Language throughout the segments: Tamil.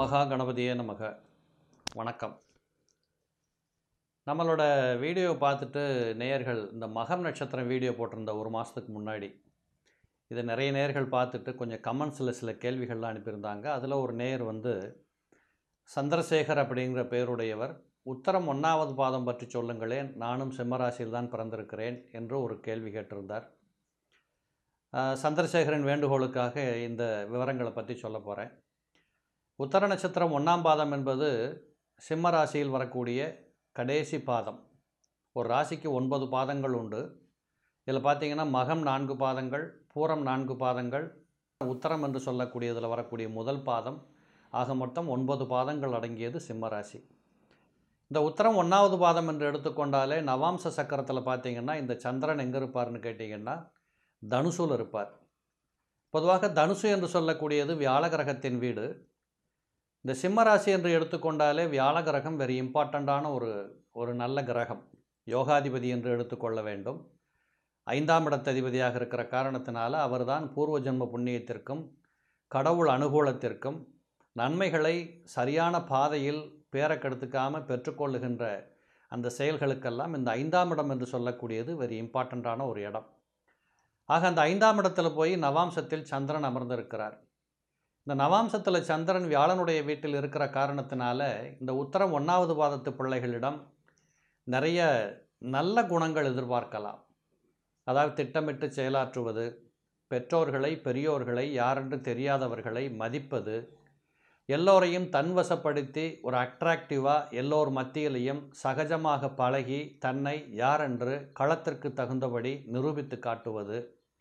மகா கணபதியே நமக வணக்கம் நம்மளோட வீடியோ பார்த்துட்டு நேயர்கள் இந்த மகம் நட்சத்திரம் வீடியோ போட்டிருந்த ஒரு மாதத்துக்கு முன்னாடி இதை நிறைய நேயர்கள் பார்த்துட்டு கொஞ்சம் கமெண்ட்ஸில் சில கேள்விகள்லாம் அனுப்பியிருந்தாங்க அதில் ஒரு நேயர் வந்து சந்திரசேகர் அப்படிங்கிற பெயருடையவர் உத்தரம் ஒன்றாவது பாதம் பற்றி சொல்லுங்களேன் நானும் சிம்மராசியில் தான் பிறந்திருக்கிறேன் என்று ஒரு கேள்வி கேட்டிருந்தார் ஆஹ் சந்திரசேகரன் வேண்டுகோளுக்காக இந்த விவரங்களை பற்றி சொல்ல போகிறேன் உத்தர நட்சத்திரம் ஒன்றாம் பாதம் என்பது சிம்ம ராசியில் வரக்கூடிய கடைசி பாதம் ஒரு ராசிக்கு ஒன்பது பாதங்கள் உண்டு இதில் பார்த்தீங்கன்னா மகம் நான்கு பாதங்கள் பூரம் நான்கு பாதங்கள் உத்தரம் என்று சொல்லக்கூடியதில் வரக்கூடிய முதல் பாதம் ஆக மொத்தம் ஒன்பது பாதங்கள் அடங்கியது சிம்ம ராசி இந்த உத்தரம் ஒன்றாவது பாதம் என்று எடுத்துக்கொண்டாலே நவாம்ச சக்கரத்தில் பார்த்தீங்கன்னா இந்த சந்திரன் எங்கே இருப்பார்னு கேட்டிங்கன்னா தனுசுல இருப்பார் பொதுவாக தனுசு என்று சொல்லக்கூடியது வியாழ கிரகத்தின் வீடு இந்த சிம்ம ராசி என்று எடுத்துக்கொண்டாலே வியாழ கிரகம் வெரி இம்பார்ட்டண்ட்டான ஒரு ஒரு நல்ல கிரகம் யோகாதிபதி என்று எடுத்துக்கொள்ள வேண்டும் ஐந்தாம் இடத்ததிபதியாக இருக்கிற காரணத்தினால அவர்தான் பூர்வ ஜென்ம புண்ணியத்திற்கும் கடவுள் அனுகூலத்திற்கும் நன்மைகளை சரியான பாதையில் பேரக்கெடுத்துக்காமல் பெற்றுக்கொள்ளுகின்ற அந்த செயல்களுக்கெல்லாம் இந்த ஐந்தாம் இடம் என்று சொல்லக்கூடியது வெரி இம்பார்ட்டண்ட்டான ஒரு இடம் ஆக அந்த ஐந்தாம் இடத்துல போய் நவாம்சத்தில் சந்திரன் அமர்ந்திருக்கிறார் இந்த நவாம்சத்தில் சந்திரன் வியாழனுடைய வீட்டில் இருக்கிற காரணத்தினால இந்த உத்தரம் ஒன்றாவது பாதத்து பிள்ளைகளிடம் நிறைய நல்ல குணங்கள் எதிர்பார்க்கலாம் அதாவது திட்டமிட்டு செயலாற்றுவது பெற்றோர்களை பெரியோர்களை யாரென்று தெரியாதவர்களை மதிப்பது எல்லோரையும் தன்வசப்படுத்தி ஒரு அட்ராக்டிவாக எல்லோர் மத்தியிலையும் சகஜமாக பழகி தன்னை யாரென்று களத்திற்கு தகுந்தபடி நிரூபித்து காட்டுவது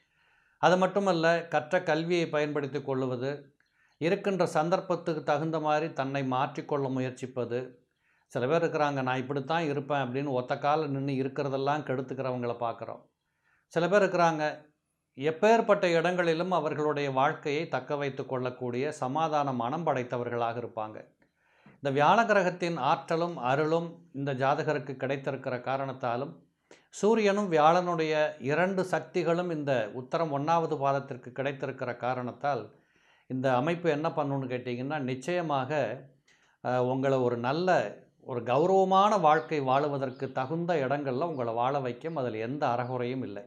அது மட்டுமல்ல கற்ற கல்வியை பயன்படுத்தி கொள்ளுவது இருக்கின்ற சந்தர்ப்பத்துக்கு தகுந்த மாதிரி தன்னை மாற்றிக்கொள்ள முயற்சிப்பது சில பேர் இருக்கிறாங்க நான் இப்படித்தான் இருப்பேன் அப்படின்னு ஒத்த காலில் நின்று இருக்கிறதெல்லாம் கெடுத்துக்கிறவங்கள பார்க்குறோம் சில பேர் இருக்கிறாங்க எப்பேற்பட்ட இடங்களிலும் அவர்களுடைய வாழ்க்கையை தக்க வைத்து கொள்ளக்கூடிய சமாதான மனம் படைத்தவர்களாக இருப்பாங்க இந்த வியாழ கிரகத்தின் ஆற்றலும் அருளும் இந்த ஜாதகருக்கு கிடைத்திருக்கிற காரணத்தாலும் சூரியனும் வியாழனுடைய இரண்டு சக்திகளும் இந்த உத்தரம் ஒன்றாவது பாதத்திற்கு கிடைத்திருக்கிற காரணத்தால் இந்த அமைப்பு என்ன பண்ணுன்னு கேட்டிங்கன்னா நிச்சயமாக அஹ், உங்களை ஒரு நல்ல ஒரு கௌரவமான வாழ்க்கை வாழுவதற்கு தகுந்த இடங்களில் உங்களை வாழ வைக்கும் அதில் எந்த அறகுறையும் இல்லை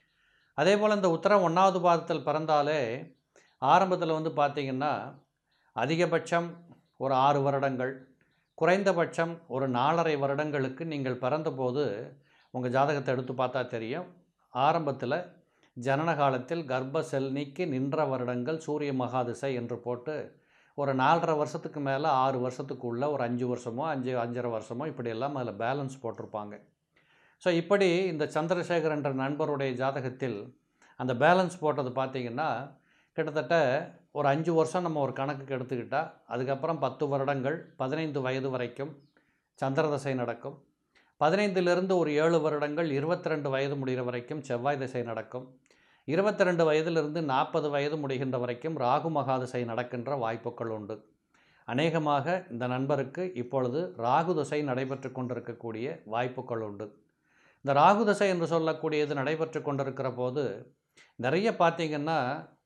அதே போல் இந்த உத்தரம் ஒன்றாவது பாதத்தில் பிறந்தாலே ஆரம்பத்தில் வந்து பார்த்திங்கன்னா அதிகபட்சம் ஒரு ஆறு வருடங்கள் குறைந்தபட்சம் ஒரு நாலரை வருடங்களுக்கு நீங்கள் பிறந்தபோது உங்கள் ஜாதகத்தை எடுத்து பார்த்தா தெரியும் ஆரம்பத்தில் ஜனன காலத்தில் கர்ப்ப செல் நீக்கி நின்ற வருடங்கள் சூரிய மகாதிசை என்று போட்டு ஒரு நாலரை வருஷத்துக்கு மேலே ஆறு வருஷத்துக்குள்ள ஒரு அஞ்சு வருஷமோ அஞ்சு அஞ்சரை வருஷமோ இப்படியெல்லாம் அதில் பேலன்ஸ் போட்டிருப்பாங்க ஸோ இப்படி இந்த சந்திரசேகர் என்ற நண்பருடைய ஜாதகத்தில் அந்த பேலன்ஸ் போட்டது பார்த்திங்கன்னா கிட்டத்தட்ட ஒரு அஞ்சு வருஷம் நம்ம ஒரு கணக்குக்கு எடுத்துக்கிட்டால் அதுக்கப்புறம் பத்து வருடங்கள் பதினைந்து வயது வரைக்கும் சந்திரதசை நடக்கும் பதினைந்திலிருந்து ஒரு ஏழு வருடங்கள் இருபத்தி ரெண்டு வயது முடிகிற வரைக்கும் செவ்வாய் திசை நடக்கும் இருபத்தி ரெண்டு வயதிலிருந்து நாற்பது வயது முடிகின்ற வரைக்கும் ராகு மகாதிசை நடக்கின்ற வாய்ப்புகள் உண்டு அநேகமாக இந்த நண்பருக்கு இப்பொழுது ராகு திசை நடைபெற்று கொண்டிருக்கக்கூடிய வாய்ப்புகள் உண்டு இந்த ராகு திசை என்று சொல்லக்கூடியது நடைபெற்று கொண்டிருக்கிற போது நிறைய பார்த்திங்கன்னா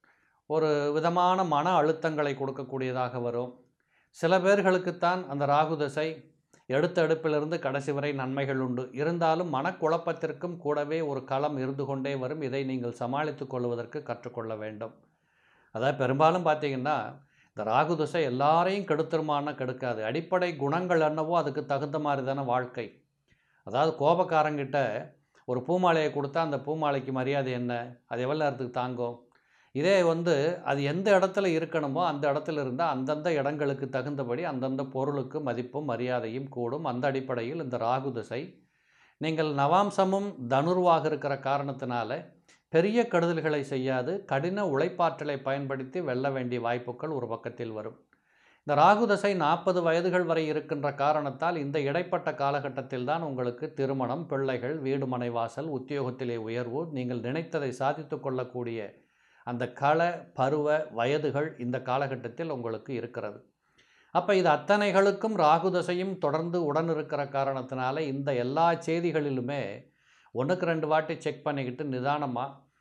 ஒரு விதமான மன அழுத்தங்களை கொடுக்கக்கூடியதாக வரும் சில பேர்களுக்குத்தான் அந்த ராகு திசை எடுத்த எடுப்பிலிருந்து கடைசி வரை நன்மைகள் உண்டு இருந்தாலும் மனக்குழப்பத்திற்கும் கூடவே ஒரு களம் இருந்து கொண்டே வரும் இதை நீங்கள் சமாளித்து கொள்வதற்கு கற்றுக்கொள்ள வேண்டும் அதாவது பெரும்பாலும் பார்த்தீங்கன்னா இந்த ராகு திசை எல்லாரையும் கெடுத்துருமானா கெடுக்காது அடிப்படை குணங்கள் என்னவோ அதுக்கு தகுந்த மாதிரி தானே வாழ்க்கை அதாவது கோபக்காரங்கிட்ட ஒரு பூமாலையை கொடுத்தா அந்த பூமாலைக்கு மரியாதை என்ன அது எவ்வளோ நேரத்துக்கு தாங்கும் இதே வந்து அது எந்த இடத்துல இருக்கணுமோ அந்த இடத்துல இருந்தால் அந்தந்த இடங்களுக்கு தகுந்தபடி அந்தந்த பொருளுக்கு மதிப்பும் மரியாதையும் கூடும் அந்த அடிப்படையில் இந்த ராகு திசை நீங்கள் நவாம்சமும் தனுர்வாக இருக்கிற காரணத்தினால பெரிய கெடுதல்களை செய்யாது கடின உழைப்பாற்றலை பயன்படுத்தி வெல்ல வேண்டிய வாய்ப்புகள் ஒரு பக்கத்தில் வரும் இந்த ராகு தசை நாற்பது வயதுகள் வரை இருக்கின்ற காரணத்தால் இந்த இடைப்பட்ட காலகட்டத்தில் தான் உங்களுக்கு திருமணம் பிள்ளைகள் வீடு மனை வாசல் உத்தியோகத்திலே உயர்வு நீங்கள் நினைத்ததை சாதித்து கொள்ளக்கூடிய அந்த கள பருவ வயதுகள் இந்த காலகட்டத்தில் உங்களுக்கு இருக்கிறது அப்போ இது அத்தனைகளுக்கும் ராகு தசையும் தொடர்ந்து உடன் இருக்கிற காரணத்தினால இந்த எல்லா செய்திகளிலுமே ஒன்றுக்கு ரெண்டு வாட்டி செக் பண்ணிக்கிட்டு நிதானமாக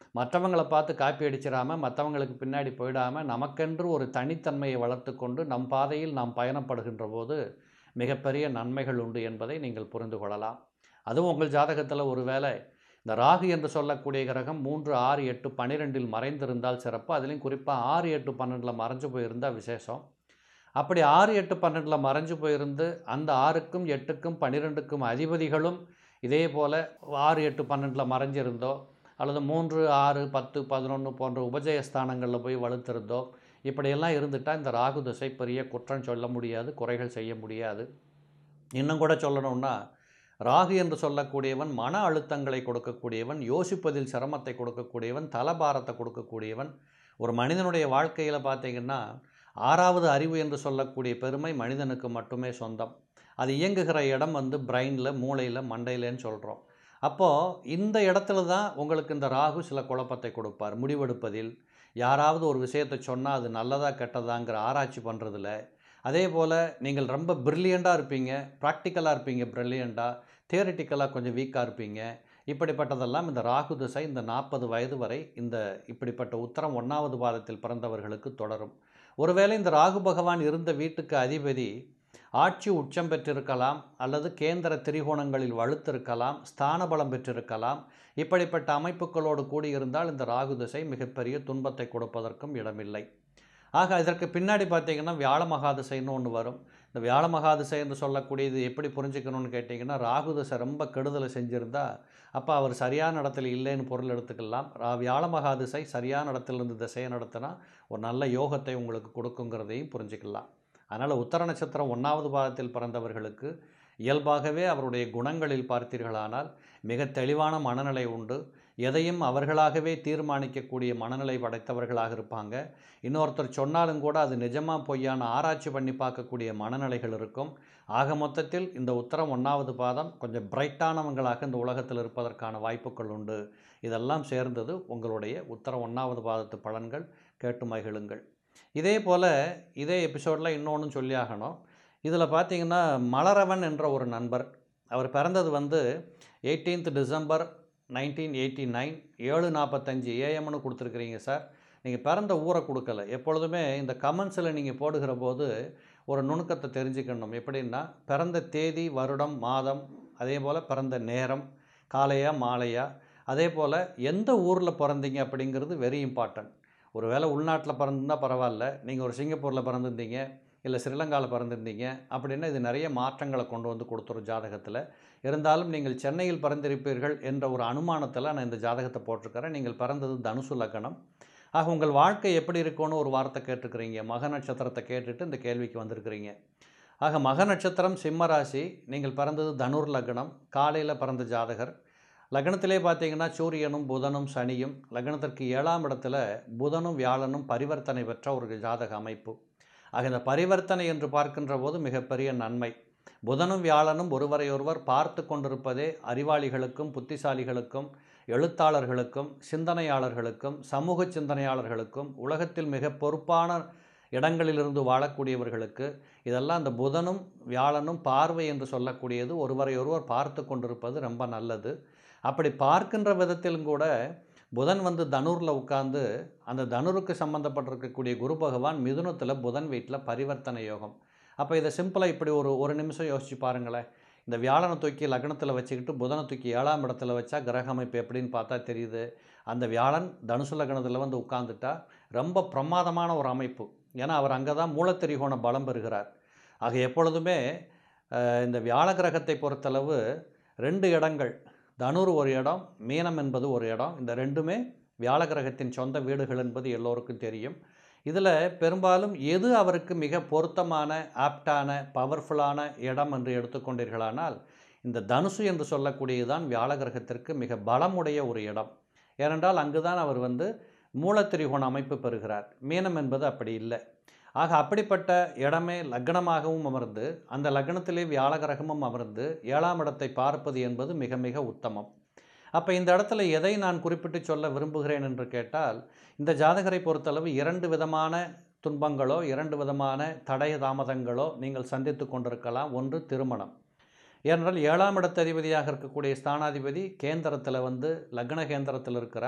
மற்றவங்கள பார்த்து காப்பி அடிச்சிடாம மற்றவங்களுக்கு பின்னாடி போயிடாமல் நமக்கென்று ஒரு தனித்தன்மையை வளர்த்து கொண்டு நம் பாதையில் நாம் பயணப்படுகின்ற போது மிகப்பெரிய நன்மைகள் உண்டு என்பதை நீங்கள் புரிந்து கொள்ளலாம் அதுவும் உங்கள் ஜாதகத்தில் ஒருவேளை இந்த ராகு என்று சொல்லக்கூடிய கிரகம் மூன்று ஆறு எட்டு பன்னிரெண்டில் மறைந்திருந்தால் சிறப்பு அதுலேயும் குறிப்பாக ஆறு எட்டு பன்னெண்டில் மறைஞ்சு போயிருந்தால் விசேஷம் அப்படி ஆறு எட்டு பன்னெண்டில் மறைஞ்சு போயிருந்து அந்த ஆறுக்கும் எட்டுக்கும் பன்னிரெண்டுக்கும் அதிபதிகளும் இதே போல் ஆறு எட்டு பன்னெண்டில் மறைஞ்சிருந்தோ அல்லது மூன்று ஆறு பத்து பதினொன்று போன்ற உபஜயஸ்தானங்களில் போய் வலுத்திருந்தோ இப்படியெல்லாம் இருந்துட்டால் இந்த ராகு திசை பெரிய குற்றம் சொல்ல முடியாது குறைகள் செய்ய முடியாது இன்னும் கூட சொல்லணும்னா ராகு என்று சொல்லக்கூடியவன் மன அழுத்தங்களை கொடுக்கக்கூடியவன் யோசிப்பதில் சிரமத்தை கொடுக்கக்கூடியவன் தலபாரத்தை கொடுக்கக்கூடியவன் ஒரு மனிதனுடைய வாழ்க்கையில் பார்த்தீங்கன்னா ஆறாவது அறிவு என்று சொல்லக்கூடிய பெருமை மனிதனுக்கு மட்டுமே சொந்தம் அது இயங்குகிற இடம் வந்து பிரெயினில் மூளையில் மண்டையிலன்னு சொல்கிறோம் அப்போது இந்த இடத்துல தான் உங்களுக்கு இந்த ராகு சில குழப்பத்தை கொடுப்பார் முடிவெடுப்பதில் யாராவது ஒரு விஷயத்தை சொன்னால் அது நல்லதா கெட்டதாங்கிற ஆராய்ச்சி பண்ணுறதுல அதே போல் நீங்கள் ரொம்ப ப்ரில்லியண்ட்டாக இருப்பீங்க ப்ராக்டிக்கலாக இருப்பீங்க ப்ரில்லியண்ட்டாக தியரிட்டிக்கலாக கொஞ்சம் வீக்காக இருப்பீங்க இப்படிப்பட்டதெல்லாம் இந்த ராகு திசை இந்த நாற்பது வயது வரை இந்த இப்படிப்பட்ட உத்தரம் ஒன்றாவது பாதத்தில் பிறந்தவர்களுக்கு தொடரும் ஒருவேளை இந்த ராகு பகவான் இருந்த வீட்டுக்கு அதிபதி ஆட்சி உச்சம் பெற்றிருக்கலாம் அல்லது கேந்திர திரிகோணங்களில் வலுத்திருக்கலாம் ஸ்தான பலம் பெற்றிருக்கலாம் இப்படிப்பட்ட அமைப்புகளோடு கூடியிருந்தால் இந்த ராகு திசை மிகப்பெரிய துன்பத்தை கொடுப்பதற்கும் இடமில்லை ஆக இதற்கு பின்னாடி பார்த்தீங்கன்னா வியாழ மகாதிசைன்னு ஒன்று வரும் இந்த வியாழ மகாதிசை என்று சொல்லக்கூடியது எப்படி புரிஞ்சுக்கணும்னு கேட்டிங்கன்னா ராகு திசை ரொம்ப கெடுதலை செஞ்சுருந்தா அப்போ அவர் சரியான இடத்துல இல்லைன்னு பொருள் எடுத்துக்கலாம் ரா வியாழ மகாதிசை சரியான இடத்துல இருந்து திசையை நடத்தினா ஒரு நல்ல யோகத்தை உங்களுக்கு கொடுக்குங்கிறதையும் புரிஞ்சுக்கலாம் அதனால் உத்தர நட்சத்திரம் ஒன்றாவது பாதத்தில் பிறந்தவர்களுக்கு இயல்பாகவே அவருடைய குணங்களில் பார்த்தீர்களானால் மிக தெளிவான மனநிலை உண்டு எதையும் அவர்களாகவே தீர்மானிக்கக்கூடிய மனநிலை படைத்தவர்களாக இருப்பாங்க இன்னொருத்தர் சொன்னாலும் கூட அது நிஜமாக பொய்யான ஆராய்ச்சி பண்ணி பார்க்கக்கூடிய மனநிலைகள் இருக்கும் ஆக மொத்தத்தில் இந்த உத்தரம் ஒன்றாவது பாதம் கொஞ்சம் பிரைட்டானவங்களாக இந்த உலகத்தில் இருப்பதற்கான வாய்ப்புகள் உண்டு இதெல்லாம் சேர்ந்தது உங்களுடைய உத்தரம் ஒன்றாவது பாதத்து பலன்கள் கேட்டு மகிழுங்கள் இதே போல் இதே எபிசோடில் இன்னொன்று சொல்லியாகணும் இதில் பார்த்தீங்கன்னா மலரவன் என்ற ஒரு நண்பர் அவர் பிறந்தது வந்து eighteenth December nineteen eighty nine ஏழு நாற்பத்தஞ்சு ஏஎம்னு கொடுத்துருக்குறீங்க சார் நீங்கள் பிறந்த ஊரை கொடுக்கல எப்பொழுதுமே இந்த கமெண்ட்ஸில் நீங்கள் போடுகிற போது ஒரு நுணுக்கத்தை தெரிஞ்சுக்கணும் எப்படின்னா பிறந்த தேதி வருடம் மாதம் அதே போல் பிறந்த நேரம் காலையா மாலையா அதே போல் எந்த ஊரில் பிறந்தீங்க அப்படிங்கிறது வெரி இம்பார்ட்டன்ட் ஒரு வேளை உள்நாட்டில் பிறந்திருந்தால் பரவாயில்ல நீங்கள் ஒரு சிங்கப்பூரில் பிறந்திருந்தீங்க இல்லை ஸ்ரீலங்காவில் பிறந்திருந்தீங்க அப்படின்னா இது நிறைய மாற்றங்களை கொண்டு வந்து கொடுத்துரும் ஜாதகத்தில் இருந்தாலும் நீங்கள் சென்னையில் பிறந்திருப்பீர்கள் என்ற ஒரு அனுமானத்தில் நான் இந்த ஜாதகத்தை போட்டிருக்கிறேன் நீங்கள் பிறந்தது தனுசு லக்னம் ஆக உங்கள் வாழ்க்கை எப்படி இருக்கும்னு ஒரு வார்த்தை கேட்டிருக்கிறீங்க மக நட்சத்திரத்தை கேட்டுட்டு இந்த கேள்விக்கு வந்திருக்கிறீங்க ஆக மக நட்சத்திரம் சிம்ம ராசி நீங்கள் பிறந்தது தனுர் லக்னம் காலையில் பிறந்த ஜாதகர் லக்னத்திலே பார்த்தீங்கன்னா சூரியனும் புதனும் சனியும் லக்னத்திற்கு ஏழாம் இடத்துல புதனும் வியாழனும் பரிவர்த்தனை பெற்ற ஒரு ஜாதக அமைப்பு ஆக இந்த பரிவர்த்தனை என்று பார்க்கின்ற போது மிகப்பெரிய நன்மை புதனும் வியாழனும் ஒருவரையொருவர் பார்த்து கொண்டிருப்பதே அறிவாளிகளுக்கும் புத்திசாலிகளுக்கும் எழுத்தாளர்களுக்கும் சிந்தனையாளர்களுக்கும் சமூக சிந்தனையாளர்களுக்கும் உலகத்தில் மிக பொறுப்பான இடங்களிலிருந்து வாழக்கூடியவர்களுக்கு இதெல்லாம் அந்த புதனும் வியாழனும் பார்வை என்று சொல்லக்கூடியது ஒருவரையொருவர் பார்த்து கொண்டிருப்பது ரொம்ப நல்லது அப்படி பார்க்கின்ற விதத்திலும் கூட புதன் வந்து தனுரில் உட்கார்ந்து அந்த தனுருக்கு சம்மந்தப்பட்டிருக்கக்கூடிய குரு பகவான் மிதுனத்தில் புதன் வீட்டில் பரிவர்த்தனை யோகம் அப்போ இதை சிம்பிளாக இப்படி ஒரு ஒரு நிமிஷம் யோசிச்சு பாருங்களேன் இந்த வியாழனை தூக்கி லக்னத்தில் வச்சுக்கிட்டு புதனை தூக்கி ஏழாம் இடத்துல வச்சா கிரக அமைப்பு எப்படின்னு பார்த்தா தெரியுது அந்த வியாழன் தனுசு லக்னத்தில் வந்து உட்கார்ந்துட்டா ரொம்ப பிரமாதமான ஒரு அமைப்பு ஏன்னா அவர் அங்கே தான் மூலத்திரிகோண பலம் பெறுகிறார் ஆக எப்பொழுதுமே அஹ், இந்த வியாழ கிரகத்தை பொறுத்தளவு ரெண்டு இடங்கள் தனுர் ஒரு இடம் மீனம் என்பது ஒரு இடம் இந்த ரெண்டுமே வியாழ கிரகத்தின் சொந்த வீடுகள் என்பது எல்லோருக்கும் தெரியும் இதில் பெரும்பாலும் எது அவருக்கு மிக பொருத்தமான ஆப்டான பவர்ஃபுல்லான இடம் என்று எடுத்துக்கொண்டீர்களானால் இந்த தனுசு என்று சொல்லக்கூடியதுதான் வியாழ கிரகத்திற்கு மிக பலமுடைய ஒரு இடம் ஏனென்றால் அங்குதான் அவர் வந்து மூலத்திரிகோண அமைப்பு பெறுகிறார் மீனம் என்பது அப்படி இல்லை ஆக அப்படிப்பட்ட இடமே லக்னமாகவும் அமர்ந்து அந்த லக்னத்திலே வியாழ கிரகமும் அமர்ந்து ஏழாம் இடத்தை பார்ப்பது என்பது மிக மிக உத்தமம் அப்போ இந்த இடத்துல எதை நான் குறிப்பிட்டு சொல்ல விரும்புகிறேன் என்று கேட்டால் இந்த ஜாதகரை பொறுத்தளவு இரண்டு விதமான துன்பங்களோ இரண்டு விதமான தடய தாமதங்களோ நீங்கள் சந்தித்து கொண்டிருக்கலாம் ஒன்று திருமணம் ஏனென்றால் ஏழாம் இடத்ததிபதியாக இருக்கக்கூடிய ஸ்தானாதிபதி கேந்திரத்தில் வந்து லக்ன கேந்திரத்தில் இருக்கிறார்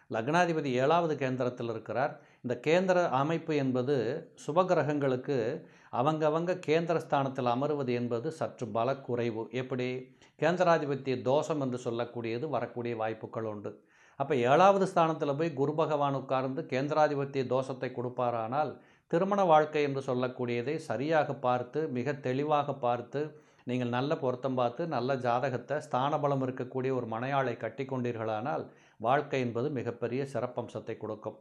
லக்னாதிபதி ஏழாவது கேந்திரத்தில் இருக்கிறார் இந்த கேந்திர அமைப்பு என்பது சுபகிரகங்களுக்கு அவங்கவங்க கேந்திர ஸ்தானத்தில் அமருவது என்பது சற்று பலக்குறைவு எப்படி கேந்திராதிபத்திய தோஷம் என்று சொல்லக்கூடியது வரக்கூடிய வாய்ப்புகள் உண்டு அப்போ ஏழாவது ஸ்தானத்தில் போய் குரு பகவான் உட்கார்ந்து கேந்திராதிபத்திய தோஷத்தை கொடுப்பாரானால் திருமண வாழ்க்கை என்று சொல்லக்கூடியதை சரியாக பார்த்து மிக தெளிவாக பார்த்து நீங்கள் நல்ல பொருத்தம் பார்த்து நல்ல ஜாதகத்தை ஸ்தான பலம் இருக்கக்கூடிய ஒரு மனையாளை கட்டி கொண்டீர்களானால் வாழ்க்கை என்பது மிகப்பெரிய சிறப்பம்சத்தை கொடுக்கும்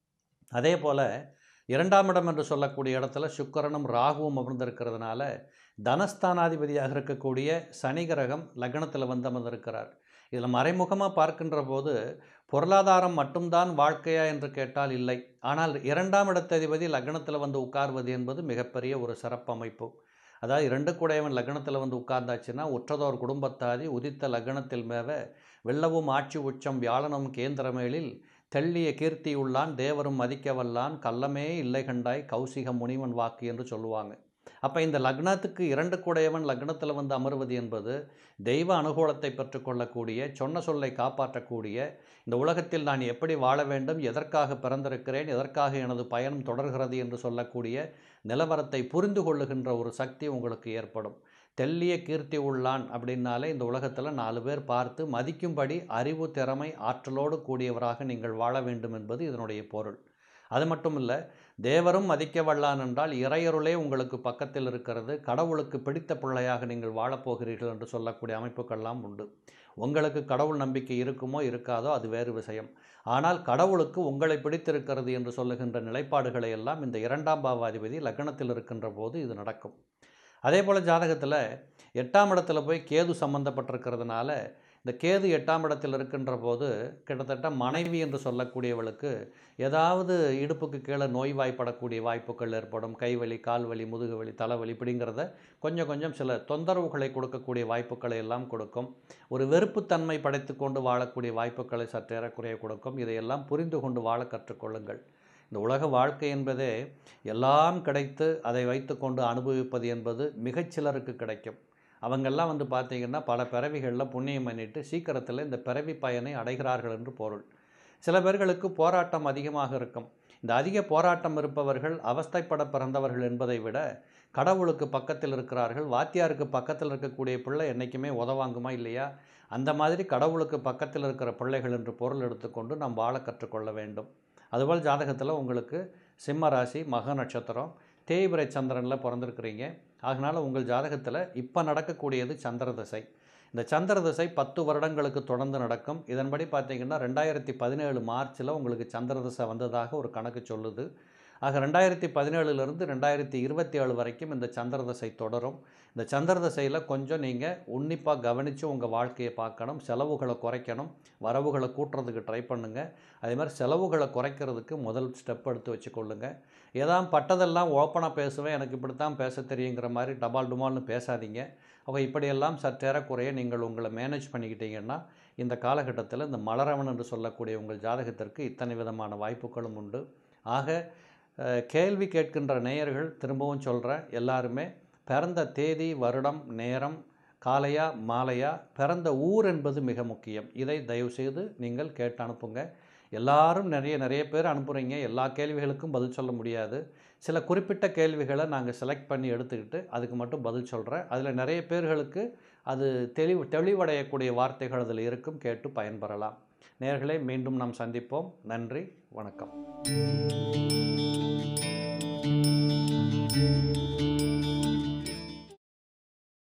அதே போல் இரண்டாம் இடம் என்று சொல்லக்கூடிய இடத்துல சுக்கரனும் ராகுவும் அமர்ந்திருக்கிறதுனால தனஸ்தானாதிபதியாக இருக்கக்கூடிய சனி கிரகம் லக்னத்தில் வந்து அமர்ந்திருக்கிறார் இதில் மறைமுகமாக பார்க்கின்ற போது பொருளாதாரம் மட்டும்தான் வாழ்க்கையா என்று கேட்டால் இல்லை ஆனால் இரண்டாம் இடத்ததிபதி லக்னத்தில் வந்து உட்கார்வது என்பது மிகப்பெரிய ஒரு சிறப்பமைப்பு அதாவது இரண்டு கூடையவன் லக்னத்தில் வந்து உட்கார்ந்தாச்சுன்னா உற்றதோர் குடும்பத்தாதி உதித்த லக்னத்தில் மேவ வெள்ளவும் ஆட்சி உச்சம் வியாழனும் கேந்திரமேலில் தெள்ளிய கீர்த்தியுள்ளான் தேவரும் மதிக்க வல்லான் கள்ளமே இல்லை கண்டாய் கௌசிக முனிவன் வாக்கு என்று சொல்லுவாங்க அப்போ இந்த லக்னத்துக்கு இரண்டு கூடையவன் லக்னத்தில் வந்து அமர்வது என்பது தெய்வ அனுகூலத்தை பெற்றுக்கொள்ளக்கூடிய சொன்ன சொல்லை காப்பாற்றக்கூடிய இந்த உலகத்தில் நான் எப்படி வாழ வேண்டும் எதற்காக பிறந்திருக்கிறேன் எதற்காக எனது பயணம் தொடர்கிறது என்று சொல்லக்கூடிய நிலவரத்தை புரிந்து கொள்ளுகின்ற ஒரு சக்தி உங்களுக்கு ஏற்படும் தெல்லிய கீர்த்தி உள்ளான் அப்படின்னாலே இந்த உலகத்தில் நாலு பேர் பார்த்து மதிக்கும்படி அறிவு திறமை ஆற்றலோடு கூடியவராக நீங்கள் வாழ வேண்டும் என்பது இதனுடைய பொருள் அது மட்டும் இல்லை தேவரும் மதிக்க வல்லான் என்றால் இறையருளே உங்களுக்கு பக்கத்தில் இருக்கிறது கடவுளுக்கு பிடித்த பிள்ளையாக நீங்கள் வாழப்போகிறீர்கள் என்று சொல்லக்கூடிய அமைப்புகள்லாம் உண்டு உங்களுக்கு கடவுள் நம்பிக்கை இருக்குமோ இருக்காதோ அது வேறு விஷயம் ஆனால் கடவுளுக்கு உங்களை பிடித்திருக்கிறது என்று சொல்லுகின்ற நிலைப்பாடுகளை எல்லாம் இந்த இரண்டாம் பாவாதிபதி லக்னத்தில் இருக்கின்ற போது இது நடக்கும் அதே போல் ஜாதகத்தில் எட்டாம் இடத்துல போய் கேது சம்பந்தப்பட்டிருக்கிறதுனால இந்த கேது எட்டாம் இடத்தில் இருக்கின்ற போது கிட்டத்தட்ட மனைவி என்று சொல்லக்கூடியவளுக்கு ஏதாவது இடுப்புக்கு கீழே நோய்வாய்ப்படக்கூடிய வாய்ப்புகள் ஏற்படும் கைவலி கால்வலி முதுகுவலி தலைவலி இப்படிங்கிறத கொஞ்சம் கொஞ்சம் சில தொந்தரவுகளை கொடுக்கக்கூடிய வாய்ப்புகளை எல்லாம் கொடுக்கும் ஒரு வெறுப்புத்தன்மை படைத்து கொண்டு வாழக்கூடிய வாய்ப்புகளை சற்றேறக்குறைய கொடுக்கும் இதையெல்லாம் புரிந்து கொண்டு வாழ கற்றுக்கொள்ளுங்கள் இந்த உலக வாழ்க்கை என்பதே எல்லாம் கிடைத்து அதை வைத்துக்கொண்டு அனுபவிப்பது என்பது மிகச்சிலருக்கு கிடைக்கும் அவங்கெல்லாம் வந்து பார்த்திங்கன்னா பல பிறவிகளில் புண்ணியம் பண்ணிட்டு சீக்கிரத்தில் இந்த பிறவி பயனை அடைகிறார்கள் என்று பொருள் சில பேர்களுக்கு போராட்டம் அதிகமாக இருக்கும் இந்த அதிக போராட்டம் இருப்பவர்கள் அவஸ்தைப்பட பிறந்தவர்கள் என்பதை விட கடவுளுக்கு பக்கத்தில் இருக்கிறார்கள் வாத்தியாருக்கு பக்கத்தில் இருக்கக்கூடிய பிள்ளை என்றைக்குமே உதவாங்குமா இல்லையா அந்த மாதிரி கடவுளுக்கு பக்கத்தில் இருக்கிற பிள்ளைகள் என்று பொருள் எடுத்துக்கொண்டு நாம் வாழ கற்றுக்கொள்ள வேண்டும் அதுபோல் ஜாதகத்தில் உங்களுக்கு சிம்ம ராசி மக நட்சத்திரம் தேய்பிரை சந்திரனில் பிறந்திருக்கிறீங்க அதனால் உங்கள் ஜாதகத்தில் இப்போ நடக்கக்கூடியது சந்திர திசை இந்த சந்திர திசை பத்து வருடங்களுக்கு தொடர்ந்து நடக்கும் இதன்படி பார்த்தீங்கன்னா ரெண்டாயிரத்தி பதினேழு மார்ச்சில் உங்களுக்கு சந்திர திசை வந்ததாக ஒரு கணக்கு சொல்லுது ஆக ரெண்டாயிரத்தி பதினேழுலேருந்து ரெண்டாயிரத்தி இருபத்தி ஏழு வரைக்கும் இந்த சந்திர திசை தொடரும் இந்த சந்திர திசையில் கொஞ்சம் நீங்கள் உன்னிப்பாக கவனித்து உங்கள் வாழ்க்கையை பார்க்கணும் செலவுகளை குறைக்கணும் வரவுகளை கூட்டுறதுக்கு ட்ரை பண்ணுங்கள் அதே மாதிரி செலவுகளை குறைக்கிறதுக்கு முதல் ஸ்டெப் எடுத்து வச்சுக்கொள்ளுங்க ஏதாவது பட்டதெல்லாம் ஓப்பனாக பேசுவேன் எனக்கு இப்படி தான் பேச தெரியுங்கிற மாதிரி டபால் டுமால்னு பேசாதீங்க அப்போ இப்படியெல்லாம் சற்றேறக்குறைய நீங்கள் உங்களை மேனேஜ் பண்ணிக்கிட்டீங்கன்னா இந்த காலகட்டத்தில் இந்த மலரவன் என்று சொல்லக்கூடிய உங்கள் ஜாதகத்திற்கு இத்தனை விதமான வாய்ப்புகளும் உண்டு ஆக அஹ், கேள்வி கேட்கின்ற நேயர்கள் திரும்பவும் சொல்கிறேன் எல்லாருமே பிறந்த தேதி வருடம் நேரம் காலையா மாலையா பிறந்த ஊர் என்பது மிக முக்கியம் இதை தயவுசெய்து நீங்கள் கேட்டு அனுப்புங்க எல்லாரும் நிறைய நிறைய பேர் அனுப்புகிறீங்க எல்லா கேள்விகளுக்கும் பதில் சொல்ல முடியாது சில குறிப்பிட்ட கேள்விகளை நாங்கள் செலக்ட் பண்ணி எடுத்துக்கிட்டு அதுக்கு மட்டும் பதில் சொல்கிறேன் அதில் நிறைய பேர்களுக்கு அது தெளிவு தெளிவடையக்கூடிய வார்த்தைகள் அதில் இருக்கும் கேட்டு பயன்பெறலாம் நேர்களே மீண்டும் நாம் சந்திப்போம் நன்றி வணக்கம்